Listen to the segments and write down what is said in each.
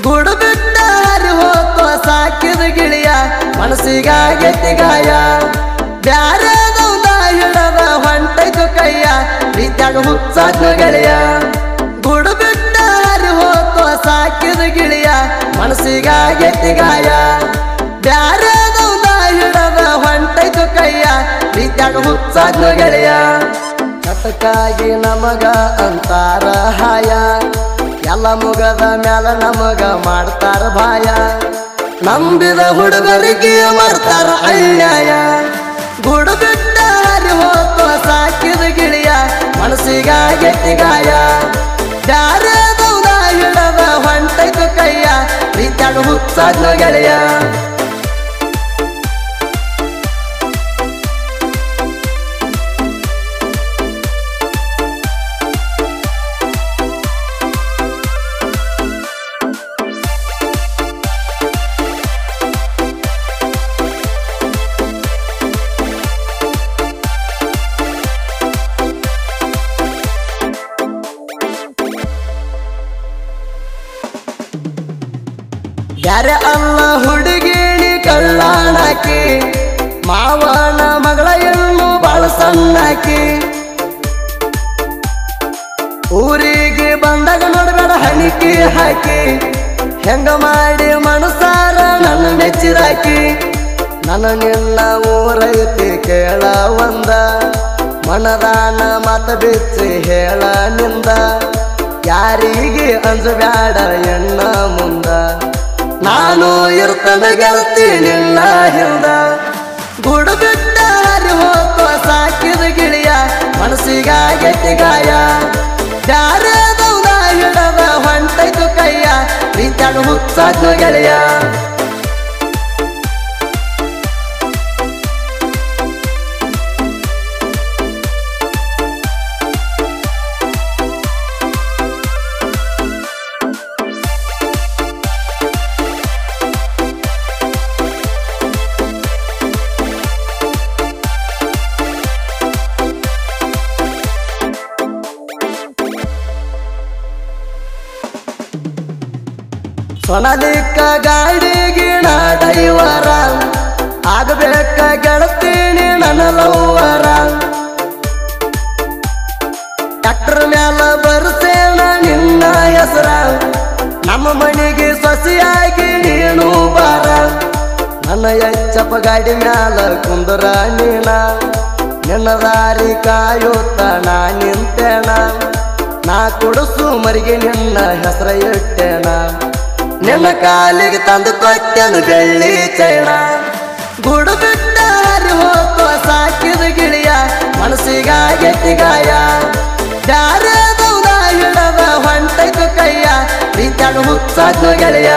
ಗುಡು ಬಿಟ್ಟ ಹರಿ ಹೋತು ಸಾಕಿದ ಗಿಳಿಯ ಮನಸ್ಸಿಗಾಗೆತ್ತಿ ಗಾಯ ಬ್ಯಾರದೌದ ಹಿಡದ ಹೊಂಟೈತು ಕೈಯ ಪ್ರೀತ್ಯಾಗ ಹುಚ್ಚಾಕ ಗೆಳೆಯ ಗುಡು ಬಿಟ್ಟ ಹರಿ ಹೋತು ಸಾಕಿದ ಗಿಳಿಯ ಮನಸ್ಸಿಗಾಗೆತ್ತಿ ಗಾಯ ಬ್ಯಾರದೌದ ಹಿಡದ ಹೊಂಟೈತು ಕೈಯ ಪ್ರೀತ್ಯಾಗ ಹುಚ್ಚಾಕ ಗೆಳೆಯ ಕಟಕಾಗಿ ನಮಗ ಅಂತಾರ ಹಾಯ ಎಲ್ಲ ಮುಗದ ಮ್ಯಾಲ ನಮಗ ಮಾಡ್ತಾರ ಭಾಯ ನಂಬಿದ ಹುಡುಗರಿಗೆ ಮಾಡ್ತಾರ ಅನ್ಯಾಯ ಗುಡು ಬಿಟ್ಟ ಹರಿ ಹೋತು ಸಾಕಿದ ಗಿಳಿಯ ಮನಸ್ಸಿಗಾಗೆತ್ತಿ ಗಾಯ ಬ್ಯಾರದೌದ ಹಿಡದ ಹೊಂಟೈತು ಕೈಯ ಪ್ರೀತ್ಯಾಗ ಹುಚ್ಚಾಗ ಗೆಳೆಯ ಯಾರೆ ಅಲ್ಲ ಹುಡುಗಿಣಿ ಕಳ್ಳಾಣಾಕಿ ಮಾವನ ಮಗಳ ಹೆಣ್ಣು ಬಾಳ ಸಣ್ಣಾಕಿ ಊರಿಗೆ ಬಂದಾಗ ನೋಡಬೇಡ ಹಣಿಕೆ ಹಾಕಿ ಹೆಂಗ ಮಾಡಿ ಮನಸಾರ ನನ್ನ ಮೆಚ್ಚಿದಾಕಿ ನನ್ನ ನಿನ್ನ ಊರೈತಿ ಕೇಳ ಒಂದ ಮನದಾನ ಮತ ಬಿಚ್ಚಿ ಹೇಳ ನಿಂದ ಯಾರಿಗೆ ಅಂಜಬ್ಯಾಡ ಎಣ್ಣ ಮುಂದ ನಾನು ಇರ್ತನ ಗೆಳತಿ ನಿನ್ನ ಹಿಂದ ಗುಡು ಬಿಟ್ಟ ಹರಿ ಹೋತು ಸಾಕಿದ ಗಿಳಿಯ ಮನಸ್ಸಿಗಾಗೆತ್ತಿ ಗಾಯ ಬ್ಯಾರದೌದ ಹಿಡದ ಹೊಂಟೈತು ಕೈಯ ಪ್ರೀತ್ಯಾಗ ಹುಚ್ಚಾಕ ಗೆಳೆಯ ಸೊಣಲಿಕ್ಕ ಗಾಡಿಗೆ ಡೈವರ ಆಗಬೇಕ ಗೆಳತೀನಿ ನನ್ನ ಲವ್ವರ ಟ್ಯಾಕ್ಟರ್ ಮ್ಯಾಲ ಬರ್ಸೇನ ನಿನ್ನ ಹೆಸರ ನಮ್ಮ ಮನೆಗೆ ಸೊಸೆಯಾಗಿ ನೀನು ಬಾರ ನನ್ನ ಎಚ್ಚಪ್ಪ ಗಾಡಿ ಮ್ಯಾಲ ಕುಂದರ ನೀನ ನಿನ್ನ ದಾರಿ ಕಾಯುತ್ತ ನಾ ನಿಂತೇಣ ನಾ ಕುಡಸು ಮರಿಗೆ ನಿನ್ನ ಹೆಸರ ಇಟ್ಟೇಣ ನಿನ್ನ ಕಾಲಿಗೆ ತಂದು ಕೊಟ್ಟೆನು ಬೆಳ್ಳಿ ಚೈಣ ಗುಡು ಬಿಟ್ಟ ಹರಿ ಹೋತು ಸಾಕಿದ ಗಿಳಿಯ ಮನಸ್ಸಿಗಾಗೆತ್ತಿ ಗಾಯ ಬ್ಯಾರದೌದ ಹಿಡದ ಹೊಂಟೈತು ಕೈಯ ಪ್ರೀತ್ಯಾಗ ಹುಚ್ಚಾಕ ಗೆಳೆಯ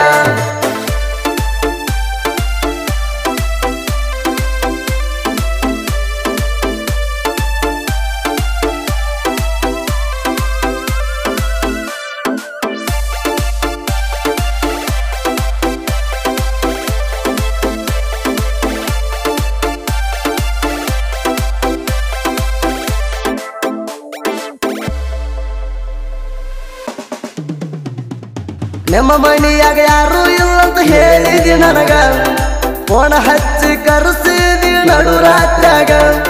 ನಿಮ್ಮ ಮನಿಯಾಗ ಯಾರು ಇಲ್ಲಂತ ಹೇಳಿದಿ ನನಗ ಫೋನ ಹಚ್ಚಿ ಕರೆಸಿದಿ ನಡು ರಾತ್ರ್ಯಾಗ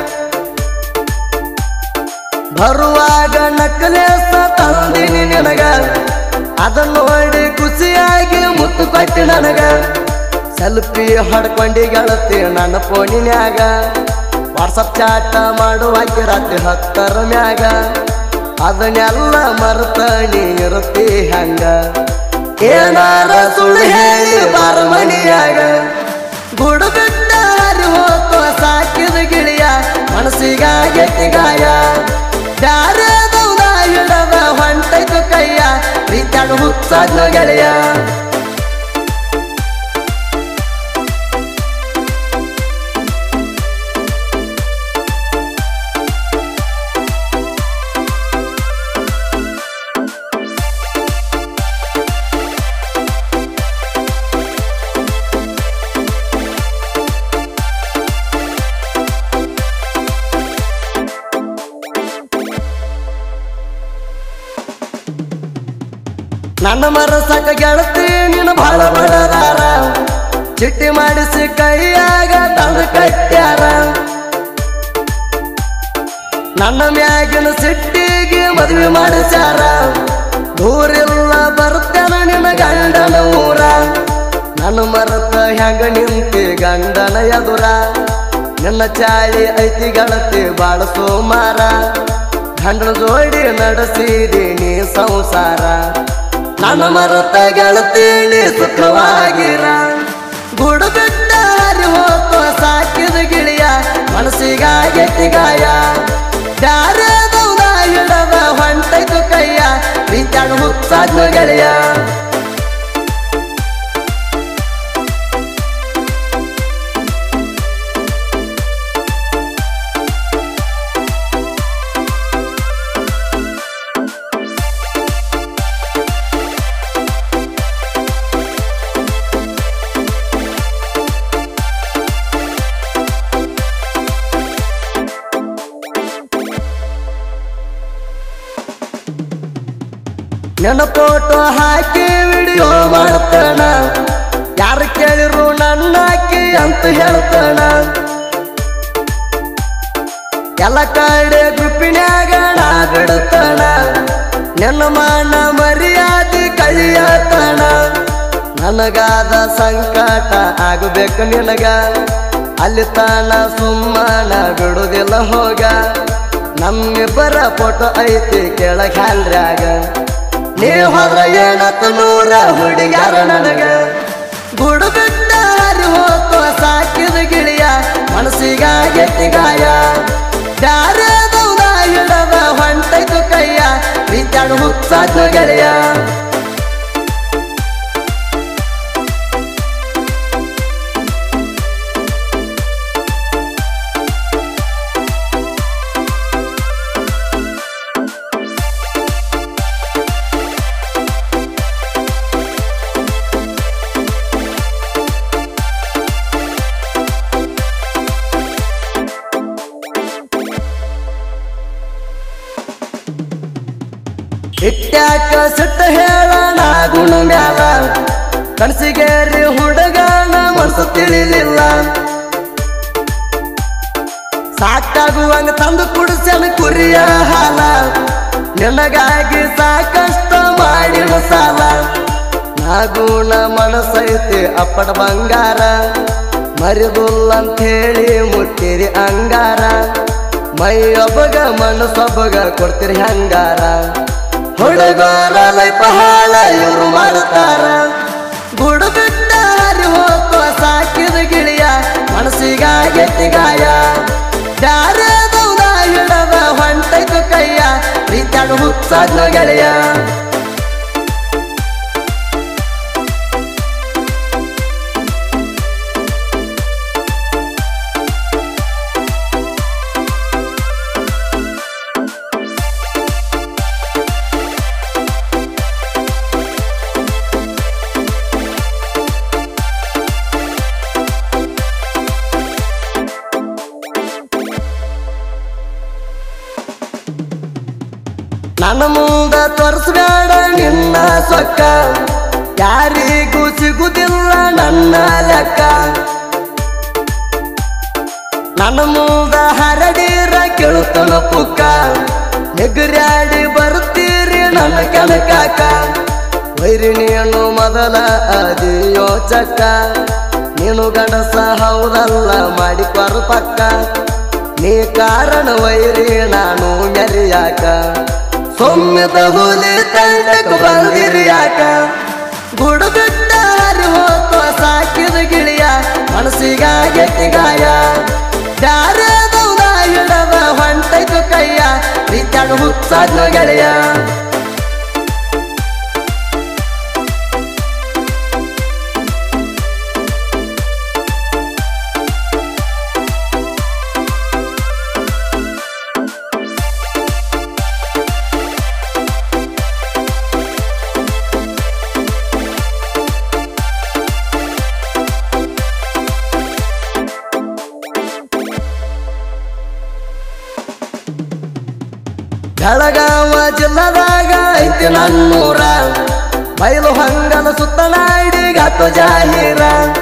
ಬರುವಾಗ ನಕ್ಕಲೇಸ ತಂದಿನಿ ನಿನಗ ಅದನ್ನ ನೋಡಿ ಖುಷಿಯಾಗಿ ಮುತ್ತು ಕೊಟ್ಟಿ ನನಗ ಸೆಲ್ಫಿ ಹೊಡ್ಕೊಂಡಿ ಗೆಳತಿ ನನ್ನ ಫೋನಿನ್ಯಾಗ ವಾಟ್ಸಪ್ ಚಾಟ ಮಾಡುವಾಕಿ ರಾತ್ರಿ ಹತ್ತರ ಮ್ಯಾಗ ಅದನ್ನೆಲ್ಲ ಮರ್ತ ನೀ ಇರುತ್ತಿ ಹಂಗ ಏನಾರ ಸುಳ್ಳು ಹೇಳಿ ಬಾರ ಮನಿಯಾಗ ಗುಡು ಬಿಟ್ಟ ಹರಿ ಹೋತು ಸಾಕಿದ ಗಿಳಿಯ ಮನಸ್ಸಿಗಾಗೆತ್ತಿ ಗಾಯ ಬ್ಯಾರದೌದ ಹಿಡದ ಹೊಂಟೈತು ಕೈಯ ಪ್ರೀತ್ಯಾಗ ಹುಚ್ಚಾಗ ಗೆಳೆಯ ನನ್ನ ಮರಸಕ ಗೆಳತಿ ನೀನು ಬಹಳ ಬಡದಾರ ಚಿಟ್ಟಿ ಮಾಡಿಸಿ ಕೈಯಾಗ ತಂದು ಕಟ್ಟ್ಯಾರ ನನ್ನ ಮ್ಯಾಗಿನ ಸಿಟ್ಟಿಗೆ ಮದುವೆ ಮಾಡಿಸ್ಯಾರ ದೂರಿಲ್ಲ ಬರ್ತೇನ ನಿನ್ನ ಗಂಡನ ಊರ ನನ್ನ ಮರತ ಹೆಂಗ ನಿಂತಿ ಗಂಡನ ಎದುರ ನಿನ್ನ ಚಾಳಿ ಐತಿ ಗೆಳತಿ ಬಾಳ ಸೋಮಾರ ಗಂಡನ ಜೋಡಿ ನಡೆಸಿದಿ ನೀ ಸಂಸಾರ ನನ್ನ ಮರತ ಗೆಳತಿ ನೀ ಸುಖವಾಗಿರ ಗುಡು ಬಿಟ್ಟಾರಿ ಹೋತು ಸಾಕಿದ ಗಿಳಿಯ ಮನಸ್ಸಿಗಾಗೆಟ್ಟಿ ಗಾಯ ಬ್ಯಾರದೌದ ಹಿಡದ ಹೊಂಟೈತು ಕೈಯ ಪ್ರೀತ್ಯಾಗ ಹುಚ್ಚಾದ್ನ ಗೆಳೆಯ ನನ್ನ ಫೋಟೋ ಹಾಕಿ ವಿಡಿಯೋ ಮಾಡ್ತಾನ ಯಾರು ಕೇಳಿರು ನನ್ನ ಹಾಕಿ ಅಂತ ಹೇಳ್ತಾನ ಎಲ್ಲ ಕಡೆ ಗುಪ್ಪಿನ್ಯಾಗ ನಾ ಬಿಡುತ್ತಾನ ನನ್ನ ಮಾನ ಮರ್ಯಾದೆ ಕಳಿಯತಾನ ನನಗಾದ ಸಂಕಟ ಆಗಬೇಕು ನಿನಗ ಅಲ್ಲಿ ತಾನ ಸುಮ್ಮನ ಬಿಡುದಿಲ್ಲ ಹೋಗ ನಮ್ಮಿಬ್ಬರ ಫೋಟೋ ಐತಿ ಕೆಳಗ ಹ್ಯಾಲ್ರ್ಯಾಗ ನೀ ಹೋದ್ರ ಏನತ್ತು ನೂರ ಹುಡುಗ್ಯಾರ ನನಗ ಗುಡು ಬಿಟ್ಟಾರಿ ಹೋತು ಸಾಕಿದ ಗಿಳಿಯ ಮನಸ್ಸಿಗಾಗೆಟ್ಟಿ ಗಾಯ ಬ್ಯಾರದೌದ ಹಿಡದ ಹೊಂಟೈತು ಕೈಯ ಪ್ರೀತ್ಯಾಗ ಹುಚ್ಚಾದ್ನ ಗೆಳೆಯ ಇಟ್ಟ್ಯಾಕ ಸಿಟ್ಟ ಹೇಳಣ ಗುಣ ಮ್ಯಾಲ ಕನಸಿಗೇರಿ ಹುಡುಗನ ಮನಸ್ಸು ತಿಳಿಲಿಲ್ಲ ಸಾಕಾಗುವಂಗ ತಂದು ಕುಡಿಸನ ಕುರಿಯ ಹಾಲ ನಿನಗಾಗಿ ಸಾಕಷ್ಟು ಮಾಡಿನ ಸಾಲ ನಾಗುಣ ಮನಸ್ಸೈತಿ ಅಪ್ಪಟ ಬಂಗಾರ ಮರಿದುಲ್ಲ ಅಂತ ಹೇಳಿ ಮುಟ್ಟಿರಿ ಅಂಗಾರ ಮೈ ಒಬ್ಬಗ ಮನಸ್ಸೊಬ್ಬಗ ಕೊಡ್ತೀರಿ ಹಂಗಾರ ಹುಡುಗರ ಲೈಫ ಹಾಳ ಇವ್ರು ಮಾಡ್ತಾರ ಗುಡು ಬಿಟ್ಟಾರಿ ಹೋತು ಸಾಕಿದ ಗಿಳಿಯ ಮನಸ್ಸಿಗಾಗೆಟ್ಟಿ ಗಾಯ ಬ್ಯಾರದೌದ ಹಿಡದ ಹೊಂಟೈತು ಕೈಯ ಪ್ರೀತ್ಯಾಗ ಹುಚ್ಚಾದ್ನ ಗೆಳೆಯ ನನ್ನ ಮುಂದ ತೋರಿಸ್ಬೇಡ ನಿನ್ನ ಸೊಕ್ಕ ಯಾರಿಗೂ ಸಿಗುದಿಲ್ಲ ನನ್ನ ಲೆಕ್ಕ ನನ್ನ ಮುಂದ ಹರಡಿರ ಕೇಳುತ್ತನ ಪುಕ್ಕ ನೆಗರ್ಯಾಡಿ ಬರ್ತೀರಿ ನನ್ನ ಕೆಣಕಾಕ ವೈರಿ ನೀನು ಮೊದಲ ಅದಿಯೋ ಚಕ್ಕ ನೀನು ಗಡಸ ಹೌದಲ್ಲ ಮಾಡಿ ಪಕ್ಕ ನೀ ಕಾರಣ ವೈರಿ ನಾನು ಮೆರಿಯಾಕ ಸೊಮ್ಮೆದ ಹುಲಿ ತಂಡಕ್ಕೆ ಬಂದಿರಿ ಯಾಕ ಗುಡು ಬಿಟ್ಟಾರಿ ಹೋತು ಸಾಕಿದ ಗಿಳಿಯ ಮನಸ್ಸಿಗಾಗೆಟ್ಟಿ ಗಾಯ ಬ್ಯಾರದೌದ ಹಿಡದ ಹೊಂಟೈತು ಕೈಯ ಪ್ರೀತ್ಯಾಗ ಹುಚ್ಚಾದ್ನ ಗೆಳೆಯ ಬೆಳಗಾವ ಜಿಲ್ಲದಾಗ ಐತಿ ನನ್ನೂರ ಬಯಲು ಹಂಗಲ ಸುತ್ತನಾಡಿ ಗಾತು ಜಾಹೀರ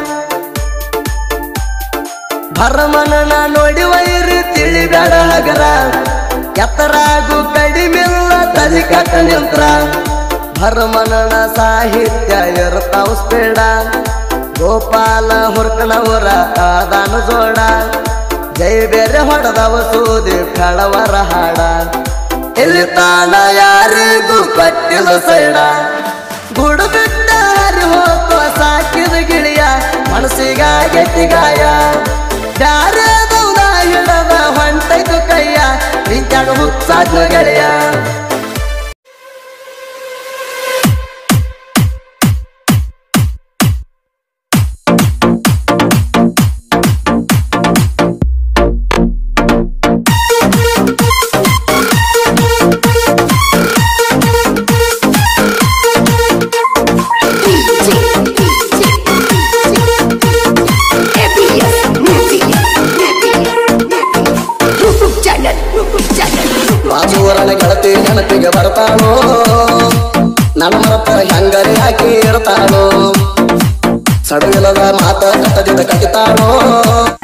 ಭರಮನ ನೋಡಿ ವೈರಿ ತಿಳಿಬೇಡ ಹಗರ ಎತ್ತರಾಗು ಕಡಿಮಿಲ್ಲ ತಲಿ ಕಟ್ಟ ನಿಂತ್ರ ಭರಮನ ಸಾಹಿತ್ಯ ಇರ್ತಾವ ಸ್ಪೀಡ ಗೋಪಾಲ ಹುರ್ಕನವರ ಆದಾನ ಜೋಡ ಜೈ ಬೇರೆ ಹೊಡೆದವ ಸೂದಿ ಕಳವರ ಹಾಡ ಇಲ್ಲಿ ತಾನ ಯಾರಿಗೂ ಕಟ್ಟಿದ ಸೈಡ ಗುಡು ಬಿಟ್ಟ ಹರಿ ಹೋತು ಸಾಕಿದ ಗಿಳಿಯ ಮನಸ್ಸಿಗಾಗೆಟ್ಟಿ ಗಾಯ ಬ್ಯಾರೆದೌದ ಹಿಡದ ಹೊಂಟೈತು ಕೈಯ ನಿಂತಾಗ ಹುಚ್ಚಾದ್ನ ಗೆಳೆಯ ಬಾಜೂರನ ಗೆಳತಿ ನೆನಪಿಗೆ ಬರ್ತಾನೋ ನನ್ನ ಮರತ ಹೆಂಗರಿ ಹಾಕಿ ಇರ್ತಾನೋ ಸಡವಿಲ್ಲದ ಮಾತ ಕಟ್ಟದಿದ್ದ ಕಟ್ಟಿತಾನೋ